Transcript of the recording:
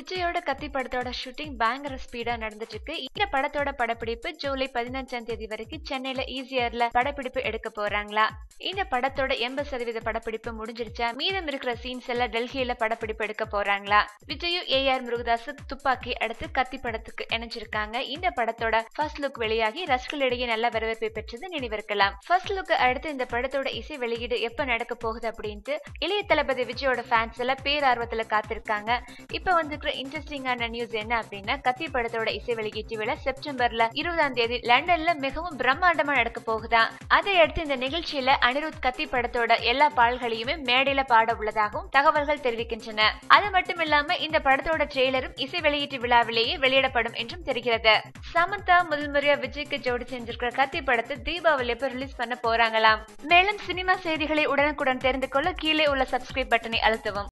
விஜயோட கத்தி படத்தோட ஷூட்டிங் பயங்கர ஸ்பீடா நடந்துட்டு இருக்கு இந்த படத்தோட படப்பிடிப்பு ஜூலை பதினஞ்சாம் தேதி வரைக்கும் சென்னையில ஈஸியர்ல படப்பிடிப்பு எடுக்க போறாங்களா இந்த படத்தோட எண்பது சதவீத படப்பிடிப்பு முடிஞ்சிருச்சா மீதம் இருக்கிற சீன்ஸ் எல்லாம் டெல்லியில படப்பிடிப்பு எடுக்க போறாங்களா விஜயும் ஏ ஆர் முருகதாஸ் துப்பாக்கி அடுத்து கத்தி படத்துக்கு இணைஞ்சிருக்காங்க இந்த படத்தோட ஃபர்ஸ்ட் லுக் வெளியாகி ரசிகர்களிடையே நல்ல வரவேற்பை பெற்றது நினைவிருக்கலாம் ஃபர்ஸ்ட் லுக் அடுத்து இந்த படத்தோட இசை வெளியீடு எப்ப நடக்க போகுது அப்படின்ட்டு இளைய தளபதி விஜயோட ஃபேன்ஸ் எல்லாம் பேரார்வத்துல காத்திருக்காங்க இப்ப வந்திருக்கிற இன்ட்ரெஸ்டிங்கான நியூஸ் என்ன அப்படின்னா கத்தி படத்தோட இசை வெளியீட்டு விழா செப்டம்பர்ல இருபதாம் தேதி லண்டன்ல மிகவும் பிரம்மாண்டமா நடக்க போகுதா அதை அடுத்து இந்த நிகழ்ச்சியில அனிருத் கத்தி படத்தோட எல்லா பாடல்களையுமே மேடையில பாட உள்ளதாகவும் தகவல்கள் தெரிவிக்கின்றன அது மட்டும் இல்லாம இந்த படத்தோட ட்ரெய்லரும் இசை வெளியீட்டு விழாவிலேயே வெளியிடப்படும் என்றும் தெரிகிறது சமந்தா முதல் முறையா விஜய்க்கு ஜோடி செஞ்சிருக்கிற கத்தி படத்தை தீபாவளி எப்ப ரிலீஸ் பண்ண போறாங்களாம் மேலும் சினிமா செய்திகளை உடனுக்குடன் தெரிந்து கொள்ள கீழே உள்ள சப்ஸ்கிரைப் பட்டனை அழுத்தவும்